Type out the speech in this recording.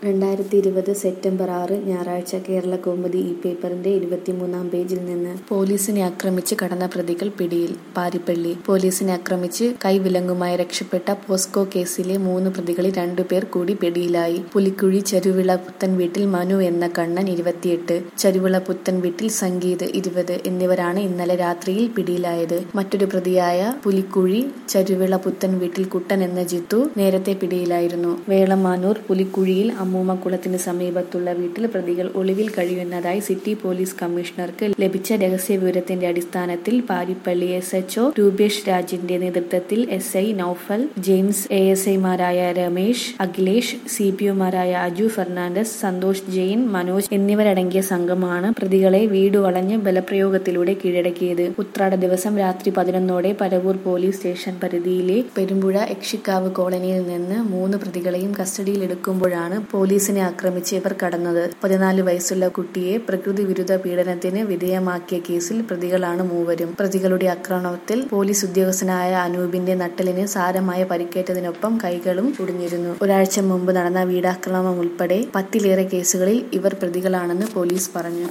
രണ്ടായിരത്തി ഇരുപത് സെപ്റ്റംബർ ആറ് ഞായറാഴ്ച കേരള കൗമുദി ഈ പേപ്പറിന്റെ ഇരുപത്തിമൂന്നാം പേജിൽ നിന്ന് പോലീസിനെ ആക്രമിച്ച് കടന്ന പ്രതികൾ പിടിയിൽ പാരിപ്പള്ളി പോലീസിനെ ആക്രമിച്ച് കൈവിലങ്ങുമായി രക്ഷപ്പെട്ട പോസ്കോ കേസിലെ മൂന്ന് പ്രതികളിൽ രണ്ടുപേർ കൂടി പിടിയിലായി പുലിക്കുഴി ചരുവിള പുത്തൻ വീട്ടിൽ മനു എന്ന കണ്ണൻ ഇരുപത്തിയെട്ട് ചരുവിള പുത്തൻ വീട്ടിൽ സംഗീത് ഇരുപത് എന്നിവരാണ് ഇന്നലെ രാത്രിയിൽ പിടിയിലായത് മറ്റൊരു പ്രതിയായ പുലിക്കുഴി ചരുവിള പുത്തൻ വീട്ടിൽ കുട്ടൻ എന്ന ജിത്തു നേരത്തെ പിടിയിലായിരുന്നു വേളമാനൂർ പുലിക്കുഴിയിൽ അമ്മൂമ്മക്കുളത്തിന് സമീപത്തുള്ള വീട്ടിൽ പ്രതികൾ ഒളിവിൽ കഴിയുന്നതായി സിറ്റി പോലീസ് കമ്മീഷണർക്ക് ലഭിച്ച രഹസ്യവിവരത്തിന്റെ അടിസ്ഥാനത്തിൽ പാരിപ്പള്ളി എസ് എച്ച്ഒ രൂപേഷ് രാജിന്റെ നേതൃത്വത്തിൽ S I Noufal James A S ഐമാരായ രമേശ് അഖിലേഷ് സി പി ഒമാരായ അജു ഫെർണാണ്ടസ് സന്തോഷ് ജെയിൻ മനോജ് എന്നിവരടങ്ങിയ സംഘമാണ് പ്രതികളെ വീട് വളഞ്ഞ് ബലപ്രയോഗത്തിലൂടെ കീഴടക്കിയത് ഉത്രാട ദിവസം രാത്രി പതിനൊന്നോടെ പരവൂർ പോലീസ് സ്റ്റേഷൻ പരിധിയിലെ പെരുമ്പുഴ എക്ഷിക്കാവ് കോളനിയിൽ നിന്ന് മൂന്ന് പ്രതികളെയും കസ്റ്റഡിയിലെടുക്കുമ്പോഴാണ് പോലീസിനെ ആക്രമിച്ച് ഇവർ കടന്നത് പതിനാല് വയസ്സുള്ള കുട്ടിയെ പ്രകൃതി വിരുദ്ധ പീഡനത്തിന് വിധേയമാക്കിയ കേസിൽ പ്രതികളാണ് മൂവരും പ്രതികളുടെ ആക്രമണത്തിൽ പോലീസ് ഉദ്യോഗസ്ഥനായ അനൂപിന്റെ നട്ടലിന് സാരമായ പരിക്കേറ്റതിനൊപ്പം കൈകളും ഒടിഞ്ഞിരുന്നു ഒരാഴ്ച മുമ്പ് നടന്ന വീടാക്രമണം ഉൾപ്പെടെ പത്തിലേറെ കേസുകളിൽ ഇവർ പ്രതികളാണെന്ന് പോലീസ് പറഞ്ഞു